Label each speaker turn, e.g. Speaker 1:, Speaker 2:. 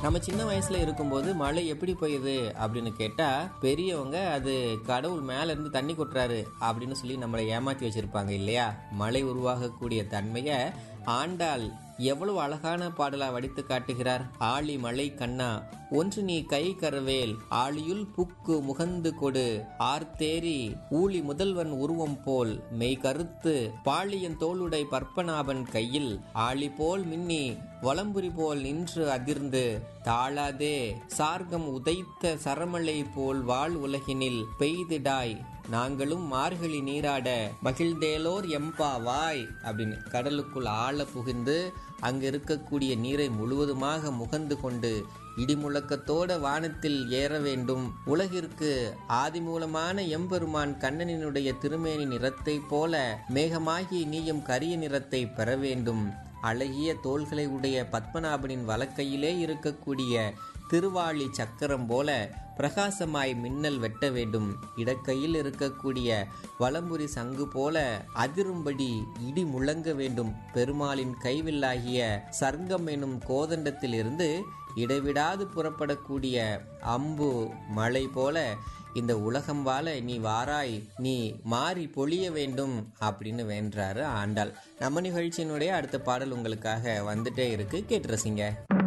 Speaker 1: நம்ம சின்ன வயசுல இருக்கும்போது மழை எப்படி பெய்யுது அப்படின்னு கேட்டா பெரியவங்க அது கடவுள் மேல இருந்து தண்ணி கொட்டுறாரு அப்படின்னு சொல்லி நம்மளை ஏமாத்தி வச்சிருப்பாங்க இல்லையா மழை உருவாகக்கூடிய தன்மைய ஆண்டாள் எவ்வளவு அழகான பாடலா வடித்து காட்டுகிறார் ஆழி மழை கண்ணா ஒன்று நீ கை கரவேல் ஆழியுள் புக்கு முகந்து கொடு ஆர்த்தேரி ஊழி முதல்வன் உருவம் போல் மெய் கருத்து பாழியன் தோளுடை பற்பநாபன் கையில் ஆழி போல் மின்னி வலம்புரி போல் நின்று அதிர்ந்து தாழாதே சார்கம் உதைத்த சரமலை போல் வாழ் உலகினில் பெய்திடாய் நாங்களும் மார்கழி நீராட மகிழ்ந்தேலோர் எம்பாவாய் அப்படின்னு கடலுக்குள் ஆழ புகுந்து அங்கு இருக்கக்கூடிய நீரை முழுவதுமாக முகந்து கொண்டு இடிமுழக்கத்தோட வானத்தில் ஏற வேண்டும் உலகிற்கு ஆதிமூலமான எம்பெருமான் கண்ணனினுடைய திருமேனி நிறத்தை போல மேகமாகி நீயும் கரிய நிறத்தை பெற வேண்டும் அழகிய தோள்களை உடைய பத்மநாபனின் வலக்கையிலே இருக்கக்கூடிய திருவாளி சக்கரம் போல பிரகாசமாய் மின்னல் வெட்ட வேண்டும் இடக்கையில் இருக்கக்கூடிய வலம்புரி சங்கு போல அதிரும்படி இடி முழங்க வேண்டும் பெருமாளின் கைவில்லாகிய சர்க்கம் எனும் கோதண்டத்திலிருந்து இடைவிடாது புறப்படக்கூடிய அம்பு மழை போல இந்த உலகம் வாழ நீ வாராய் நீ மாறி பொழிய வேண்டும் அப்படின்னு வேண்டாரு ஆண்டாள் நம்ம நிகழ்ச்சியினுடைய அடுத்த பாடல் உங்களுக்காக வந்துட்டே இருக்கு கேட்டு ரசிங்க